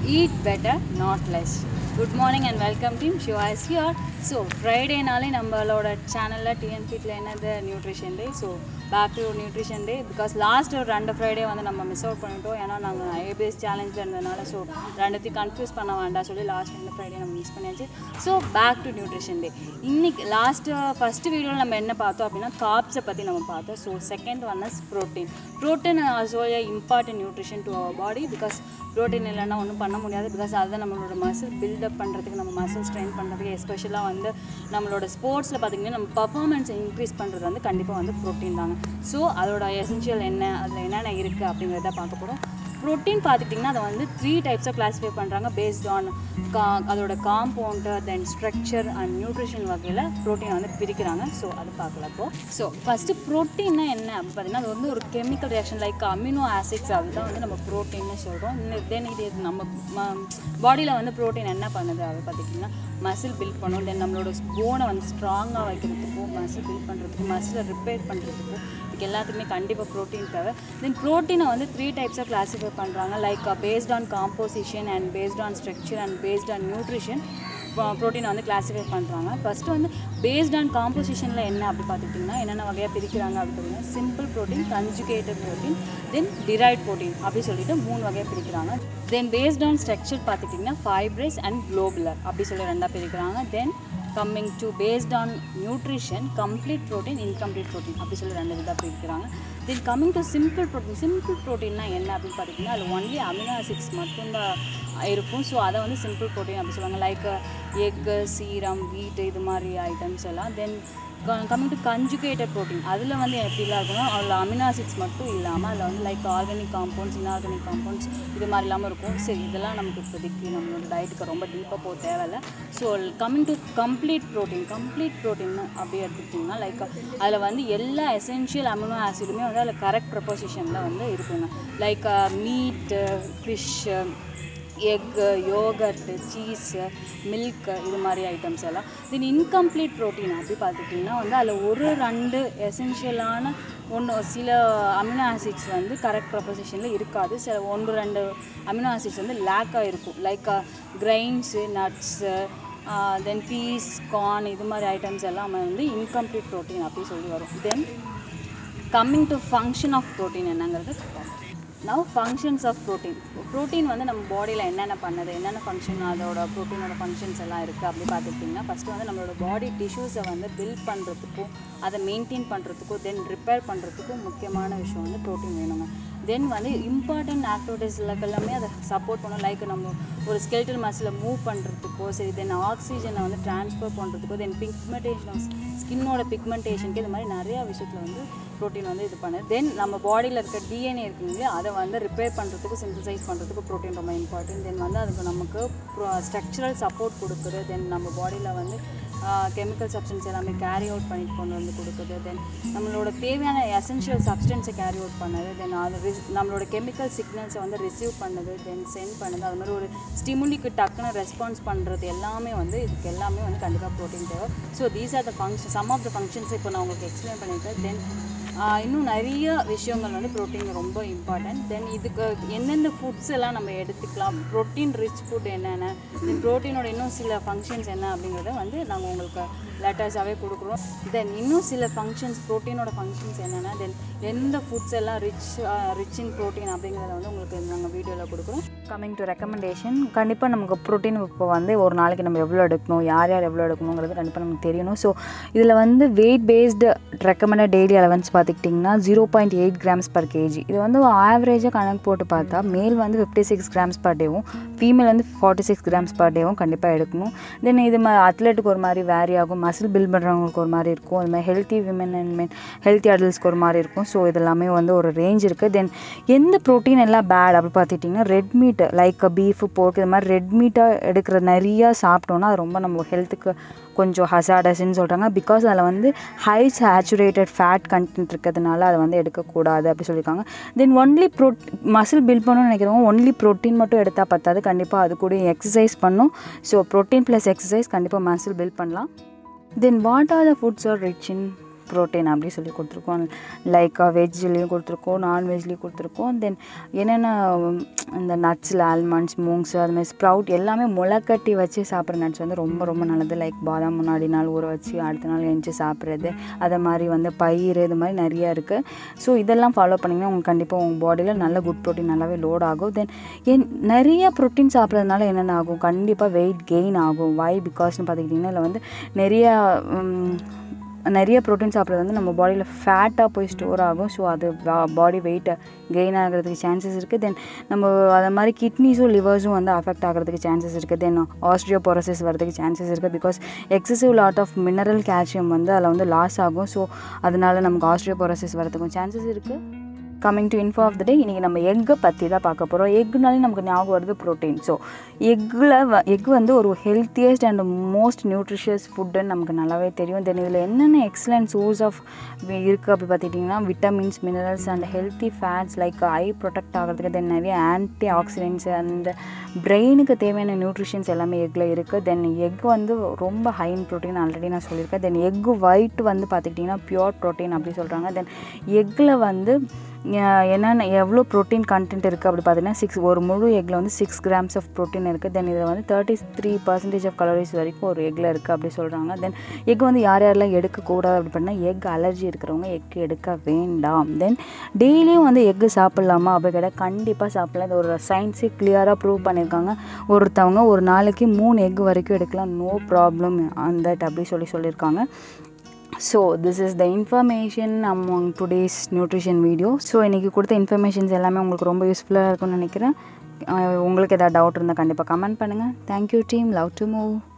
eat better not less good morning and welcome team Shiva is here so ஃப்ரைடேனாலே நம்மளோட சேனலில் டிஎன்பியில் என்னது nutrition day so back to nutrition day because last ஒரு ரெண்டு ஃப்ரைடே வந்து நம்ம மிஸ் அவுட் பண்ணிட்டோம் ஏன்னா நாங்கள் ஏபிஎஸ் சேலஞ்சில் இருந்ததுனால ஸோ ரெண்டுத்தையும் கன்ஃபியூஸ் பண்ண வேண்டாம் சொல்லி லாஸ்ட் ரெண்டு ஃப்ரைடே நம்ம மிஸ் பண்ணியாச்சு so back to nutrition day இன்னைக்கு லாஸ்ட்டு ஃபஸ்ட்டு வீடியோவில் நம்ம என்ன பார்த்தோம் அப்படின்னா காப்ஸை பற்றி நம்ம பார்த்தோம் so second one is protein protein also a important nutrition to our body because protein இல்லைன்னா ஒன்றும் பண்ண முடியாது பிகாஸ் அதுதான் நம்மளோட மசில் பில்டப் பண்ணுறதுக்கு நம்ம மசில் ஸ்ட்ரெயின் பண்ணுறதுக்கு எஸ்பெஷலாக வந்து நம்மளோட ஸ்போர்ட்ஸில் பார்த்திங்கன்னா நம்ம பர்ஃபார்மன்ஸ் இன்க்ரீஸ் பண்ணுறது வந்து கண்டிப்பாக வந்து ப்ரோட்டீன் தாங்க ஸோ அதோட எசென்ஷியல் என்ன அதில் என்னென்ன இருக்குது அப்படிங்கிறத பார்க்க போகிறோம் ப்ரோட்டீன் பார்த்துட்டிங்கன்னா அதை வந்து த்ரீ டைப்ஸாக கிளாஸிஃபை பண்ணுறாங்க பேஸ்ட் ஆன் கா அதோட compound then structure and nutrition வகையில் ப்ரோட்டீனை வந்து பிரிக்கிறாங்க ஸோ அது பார்க்கலாம் இப்போ ஸோ ஃபஸ்ட்டு ப்ரோட்டீன்னா என்ன அப்படின்னு பார்த்தீங்கன்னா அது வந்து ஒரு chemical reaction like amino acids அதுதான் வந்து நம்ம ப்ரோட்டீன்னு சொல்கிறோம் தென் இது நம்ம பாடியில் வந்து ப்ரோட்டீன் என்ன பண்ணுது அது பார்த்திங்கன்னா மசில் பில்ட் பண்ணும் தென் நம்மளோட போனை வந்து ஸ்ட்ராங்காக வைக்கிறதுக்கும் மசில் பில்ட் பண்ணுறதுக்கும் மசிலை ரிப்பேர் பண்ணுறதுக்கும் இதுக்கு எல்லாத்துக்குமே கண்டிப்பாக ப்ரோட்டீன் தேவை தென் ப்ரோட்டீனை வந்து த்ரீ டைப்ஸாக கிளாஸிஃபை பண்ணுறாங்க like based on composition and based on structure and based on nutrition ப்ரோட்டீனை வந்து கிளாஸிஃபை பண்ணுறாங்க ஃபஸ்ட்டு வந்து பேஸ்ட் ஆன் காம்போசிஷனில் என்ன அப்படி பார்த்துட்டிங்கன்னா என்னென்ன வகையாக பிரிக்கிறாங்க அப்படி பார்த்தீங்கன்னா simple protein conjugated protein then derived protein அப்படி சொல்லிட்டு மூணு வகையாக பிரிக்கிறாங்க தென் பேஸ்ட் ஆன் ஸ்ட்ரக்சர் பார்த்துட்டிங்கன்னா ஃபைப்ரஸ் அண்ட் குளோபுலர் அப்படி சொல்லி ரெண்டாக பிரிக்கிறாங்க then coming to based on nutrition complete protein incomplete protein அப்படி சொல்லி ரெண்டு விதமாக பிரிக்கிறாங்க then coming to simple protein simple protein என்ன அப்படின்னு பார்த்தீங்கன்னா அதில் ஒன்லி அமினோ ஆசிட்ஸ் மட்டும்தான் இருக்கும் ஸோ அதை வந்து சிம்பிள் ப்ரோட்டீன் அப்படி சொல்லுவாங்க லைக் எக்கு சீரம் வீட்டு இது மாதிரி ஐட்டம்ஸ் எல்லாம் then coming to conjugated protein அதில் வந்து எப்படிலாம் இருக்கும்னா அதில் அமினோ ஆசிட்ஸ் மட்டும் இல்லாமல் அதில் வந்து like organic compounds inorganic compounds இது மாதிரி இல்லாமல் இருக்கும் சரி இதெல்லாம் நமக்கு இப்போதைக்கு நம்மளோட டயட்டுக்கு ரொம்ப டீப்பாக போக தேவையில்ல so coming to complete protein complete protein அப்படி எடுத்துக்கிட்டிங்கன்னா லைக் அதில் வந்து எல்லா எசென்ஷியல் அமினோ ஆசிடுமே வந்து அதில் கரெக்ட் ப்ரொபோசிஷனில் வந்து இருக்குங்க like meat fish egg yogurt cheese milk இது மாதிரி ஐட்டம்ஸ் எல்லாம் தென் இன்கம்ப்ளீட் ப்ரோட்டீன் அப்படி பார்த்துட்டிங்கன்னா வந்து அதில் ஒரு ரெண்டு எசென்ஷியலான ஒன்று சில அமினோ ஆசிட்ஸ் வந்து கரெக்ட் ப்ரொபோசிஷனில் இருக்காது சில ஒன்று ரெண்டு அமினோ ஆசிட்ஸ் வந்து லேக்காக இருக்கும் like grains nuts then peas corn இது மாதிரி ஐட்டம்ஸ் எல்லாமே வந்து இன்கம்ப்ளீட் ப்ரோட்டீன் அப்படி சொல்லி வரும் then coming to function of protein என்னங்கிறது now functions of protein protein வந்து நம்ம பாடியில் என்னென்ன பண்ணுது என்னென்ன ஃபங்க்ஷன் அதோட ப்ரோட்டீனோட ஃபங்க்ஷன்ஸ் எல்லாம் இருக்குது அப்படி பார்த்துக்கிட்டிங்கன்னா ஃபஸ்ட்டு வந்து நம்மளோட பாடி டிஷ்யூஸை வந்து பில்ட் பண்ணுறதுக்கும் அதை மெயின்டைன் பண்ணுறதுக்கும் தென் ரிப்பேர் பண்ணுறதுக்கும் முக்கியமான விஷயம் வந்து ப்ரோட்டீன் வேணுங்க தென் வந்து இம்பார்ட்டன்ட் ஆக்டிவிட்டீஸில் எல்லாமே அதை சப்போர்ட் பண்ணும் லைக் நம்ம ஒரு ஸ்கெல்டல் மசில் மூவ் பண்ணுறதுக்கோ சரி தென் ஆக்சிஜனை வந்து ட்ரான்ஸ்ஃபர் பண்ணுறதுக்கோ தென் பிக்மெண்டேஷன் ஸ்கின்னோட பிக்மெண்டேஷனுக்கு இது மாதிரி நிறையா விஷயத்தில் வந்து ப்ரோட்டீன் வந்து இது பண்ணுது தென் நம்ம பாடியில் இருக்க டிஎன்ஏ இருக்குங்க அதை வந்து ரிப்பேர் பண்ணுறதுக்கு சிந்தசைஸ் பண்ணுறதுக்கு ப்ரோட்டீன் ரொம்ப இம்பார்ட்டன்ட் தென் வந்து அதுக்கு நமக்கு ஸ்ட்ரக்சரல் சப்போர்ட் கொடுக்குது தென் நம்ம பாடியில் வந்து கெமிக்கல் சப்ஸ்டன்ஸ் எல்லாமே கேரி அவுட் பண்ணிட்டு கொண்டு வந்து கொடுக்குது தென் நம்மளோட தேவையான எசென்ஷியல் சப்ஸ்டன்ஸை கேரி அவுட் பண்ணுது தென் அது ரிஸ் நம்மளோட கெமிக்கல் சிக்னல்ஸை வந்து ரிசீவ் பண்ணுது தென் சென்ட் பண்ணுது அது மாதிரி ஒரு ஸ்டிமுலிக்கு டக்குன்னு ரெஸ்பான்ஸ் பண்ணுறது எல்லாமே வந்து இதுக்கு எல்லாமே வந்து கண்டிப்பாக ப்ரோட்டீன் தேவை so these are the function some of the functions இப்போ நான் உங்களுக்கு எக்ஸ்பிளைன் பண்ணியிருக்கேன் தென் இன்னும் நிறைய விஷயங்கள் வந்து ப்ரோட்டீன் ரொம்ப இம்பார்ட்டன்ட் தென் இதுக்கு எந்தெந்த ஃபுட்ஸ் எல்லாம் நம்ம எடுத்துக்கலாம் ப்ரோட்டீன் ரிச் ஃபுட் என்னென்ன தென் ப்ரோட்டீனோட இன்னும் சில ஃபங்க்ஷன்ஸ் என்ன அப்படிங்கிறத வந்து நாங்கள் உங்களுக்கு லெட்டர்ஸாகவே கொடுக்குறோம் தென் இன்னும் சில ஃபங்க்ஷன்ஸ் ப்ரோட்டீனோட ஃபங்க்ஷன்ஸ் என்னென்ன தென் எந்த ஃபுட்ஸ் எல்லாம் ரிச் ரிச் இன் ப்ரோட்டீன் அப்படிங்கிறத வந்து உங்களுக்கு நாங்கள் வீடியோவில் கொடுக்குறோம் கம்மிங் டு ரெக்கமெண்டேஷன் கண்டிப்பாக நமக்கு ப்ரோட்டீன் இப்போ வந்து ஒரு நாளைக்கு நம்ம எவ்வளோ எடுக்கணும் யார் யார் எவ்வளோ எடுக்கணுங்கிறது கண்டிப்பாக நமக்கு தெரியணும் ஸோ இதில் வந்து weight based recommended daily allowance பார்த்துக்கிட்டிங்கன்னா zero point eight grams per KG இது வந்து ஆவரேஜாக கணக்கு போட்டு பார்த்தா மேல் வந்து ஃபிஃப்டி சிக்ஸ் கிராம்ஸ் பர் டேவும் ஃபீமேல் வந்து ஃபார்ட்டி சிக்ஸ் கிராம்ஸ் பர் டேவும் கண்டிப்பாக எடுக்கணும் தென் இது மாதிரி அத்லெட்டுக்கு ஒரு மாதிரி வேரி ஆகும் மசில் பில்ட் பண்ணுறவங்களுக்கு ஒரு மாதிரி இருக்கும் அது மாதிரி healthy women and men healthy அடல்ட்ஸ்க்கு ஒரு மாதிரி இருக்கும் ஸோ இதெல்லாமே வந்து ஒரு ரேஞ்ச் இருக்குது தென் எந்த ப்ரோட்டீன் எல்லாம் பேட் அப்படி பார்த்துட்டிங்கன்னா ரெட் மீட் லைக் பீஃப் போர்க் இது மாதிரி ரெட் மீட்டாக எடுக்கிற நிறையா சாப்பிட்டோன்னா அது ரொம்ப நம்ம ஹெல்த்துக்கு கொஞ்சம் ஹசாடஸ்ன்னு சொல்கிறாங்க பிகாஸ் அதில் வந்து ஹை சேச்சுரேட்டட் ஃபேட் கண்டென்ட் இருக்கிறதுனால அதை வந்து எடுக்கக்கூடாது அப்படி சொல்லியிருக்காங்க தென் ஒன்லி ப்ரோட் மசில் பில்ட் பண்ணணும்னு நினைக்கிறவங்க ஒன்லி ப்ரோட்டீன் மட்டும் எடுத்தால் பத்தாது கண்டிப்பாக அது கூட எக்ஸசைஸ் பண்ணும் ஸோ ப்ரோட்டீன் ப்ளஸ் எக்ஸசைஸ் கண்டிப்பாக மசில் பில்ட் பண்ணலாம் then what are the foods are rich in protein அப்படி சொல்லி கொடுத்துருக்கோம் லைக் வெஜ்லேயும் கொடுத்துருக்கோம் நான்வெஜ்லேயும் கொடுத்துருக்கோம் தென் என்னென்ன உம், இந்த நட்ஸில் ஆல்மண்ட்ஸ் மூங்ஸ் அதுமாதிரி ஸ்ப்ரவுட் எல்லாமே முளைக்கட்டி வச்சு சாப்பிட்ற நட்ஸ் வந்து ரொம்ப ரொம்ப நல்லது லைக் பாதாம் முன்னாடி நாள் ஊற வச்சு அடுத்த நாள் எழுந்துச்சு சாப்பிட்றது அதை மாதிரி வந்து பயிர் இது மாதிரி நிறையா இருக்குது ஸோ இதெல்லாம் ஃபாலோ பண்ணிங்கன்னா உங்களுக்கு கண்டிப்பாக உங்கள் பாடியில் நல்ல குட் ப்ரோட்டீன் நல்லாவே லோட் ஆகும் தென் என் நிறைய ப்ரோட்டீன் சாப்பிட்றதுனால என்னென்ன ஆகும் கண்டிப்பாக வெயிட் கெயின் ஆகும் வை பிகாஸ்னு பார்த்துக்கிட்டிங்கன்னா இதில் வந்து நிறைய உம், நிறைய ப்ரோட்டீன் சாப்பிட்றது வந்து நம்ம பாடியில் ஃபேட்டாக போய் ஸ்டோர் ஆகும் ஸோ அது பாடி வெயிட்டை கெயின் ஆகிறதுக்கு சான்சஸ் இருக்குது தென் நம்ம அதை மாதிரி கிட்னிஸும் லிவர்ஸும் வந்து அஃபெக்ட் ஆகிறதுக்கு சான்சஸ் இருக்குது தென் ஆஸ்ட்ரியோபோரசிஸ் வரதுக்கு சான்சஸ் இருக்குது because excessive lot of mineral calcium வந்து அதில் வந்து லாஸ் ஆகும் ஸோ அதனால நமக்கு ஆஸ்ட்ரியோபோரசிஸ் வரதுக்கும் சான்சஸ் இருக்குது coming to info of the day இன்றைக்கி நம்ம எக்கை பற்றி தான் பார்க்க போகிறோம் எக்குனாலே நமக்கு ஞாபகம் வருது ப்ரோட்டீன் ஸோ எக்கில் எக் வந்து ஒரு ஹெல்த்தியஸ்ட் அண்ட் மோஸ்ட் நியூட்ரிஷியஸ் ஃபுட்டுன்னு நமக்கு நல்லாவே தெரியும் தென் இதில் என்னென்ன எக்ஸலண்ட் சோர்ஸ் ஆஃப் இருக்குது அப்படி பார்த்துட்டிங்கன்னா vitamins minerals and healthy fats like eye protect ஆகிறதுக்கு தென் நிறைய ஆன்டி ஆக்சிடென்ட்ஸ் அந்த பிரெயினுக்கு தேவையான நியூட்ரிஷன்ஸ் எல்லாமே எக்கில் இருக்குது தென் எக் வந்து ரொம்ப ஹை இன் ப்ரோட்டீன் ஆல்ரெடி நான் சொல்லியிருக்கேன் தென் எக் ஒயிட் வந்து பார்த்துக்கிட்டிங்கன்னா பியூர் ப்ரோட்டீன் அப்படி சொல்கிறாங்க தென் எக்கில் வந்து அஹ், என்னென்ன எவ்வளோ ப்ரோட்டீன் கண்டென்ட் இருக்குது அப்படி பார்த்தீங்கன்னா சிக்ஸ் ஒரு முழு எக்கில் வந்து சிக்ஸ் கிராம்ஸ் ஆஃப் ப்ரோட்டீன் இருக்குது தென் இதில் வந்து thirty three percentage of calories வரைக்கும் ஒரு எக்கில் இருக்குது அப்படி சொல்கிறாங்க தென் எக் வந்து யார் யாரெல்லாம் எடுக்கக்கூடாது அப்படி பண்ணால் எக் அலர்ஜி இருக்கிறவங்க எக் எடுக்க வேண்டாம் தென் டெய்லியும் வந்து எக்கு சாப்பிட்லாமா அப்படி கேட்டால் கண்டிப்பாக சாப்பிடலாம் இது ஒரு சயின்ஸே கிளியராக ப்ரூவ் பண்ணியிருக்காங்க ஒருத்தவங்க ஒரு நாளைக்கு மூணு எக் வரைக்கும் எடுக்கலாம் நோ ப்ராப்ளம் அந்த தட் அப்படி சொல்லி சொல்லியிருக்காங்க so this is the information among today's nutrition video so இன்றைக்கி கொடுத்த இன்ஃபர்மேஷன்ஸ் எல்லாமே உங்களுக்கு ரொம்ப யூஸ்ஃபுல்லாக இருக்கும்னு நினைக்கிறேன் அஹ் உங்களுக்கு ஏதாவது டவுட் இருந்தால் கண்டிப்பாக கமெண்ட் பண்ணுங்கள் thank you team love to move